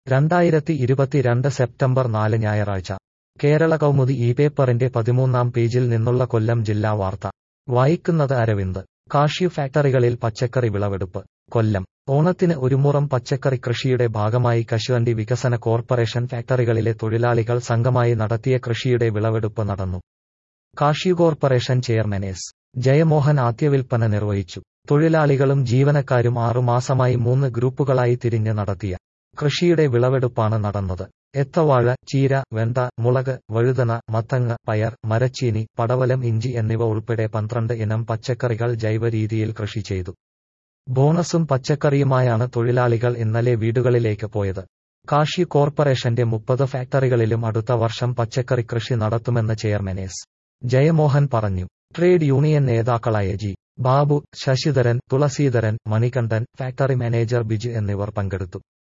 രണ്ടായിരത്തി ഇരുപത്തിരണ്ട് സെപ്റ്റംബർ നാല് ഞായറാഴ്ച കേരള കൗമുദി ഈ പേപ്പറിന്റെ പതിമൂന്നാം പേജിൽ നിന്നുള്ള കൊല്ലം ജില്ലാ വാർത്ത വായിക്കുന്നത് അരവിന്ദ് കാഷ്യു ഫാക്ടറികളിൽ പച്ചക്കറി വിളവെടുപ്പ് കൊല്ലം ഓണത്തിന് ഒരുമുറം പച്ചക്കറി കൃഷിയുടെ ഭാഗമായി കശുവണ്ടി വികസന കോർപ്പറേഷൻ ഫാക്ടറികളിലെ തൊഴിലാളികൾ സംഘമായി നടത്തിയ കൃഷിയുടെ വിളവെടുപ്പ് നടന്നു cashew corporation chairman S Jayamohan ആദ്യ വിൽപ്പന നിർവഹിച്ചു തൊഴിലാളികളും ജീവനക്കാരും ആറുമാസമായി മൂന്ന് ഗ്രൂപ്പുകളായി തിരിഞ്ഞ് നടത്തിയ കൃഷിയുടെ വിളവെടുപ്പാണ് നടന്നത് എത്തവാഴ ചീര വെണ്ട മുളക് വഴുതന മത്തങ്ങ പയർ മരച്ചീനി പടവലം ഇഞ്ചി എന്നിവ ഉൾപ്പെടെ പന്ത്രണ്ട് ഇനം പച്ചക്കറികൾ ജൈവ രീതിയിൽ കൃഷി ചെയ്തു ബോണസും പച്ചക്കറിയുമായാണ് തൊഴിലാളികൾ ഇന്നലെ വീടുകളിലേക്ക് പോയത് കാഷ്യു കോർപ്പറേഷന്റെ മുപ്പത് ഫാക്ടറികളിലും അടുത്ത വർഷം പച്ചക്കറി കൃഷി നടത്തുമെന്ന് ചെയർമാൻ എസ് ജയമോഹൻ പറഞ്ഞു ട്രേഡ് യൂണിയൻ നേതാക്കളായ G Babu Sasidharan Thulaseedharan Manikandan factory manager Biju എന്നിവർ പങ്കെടുത്തു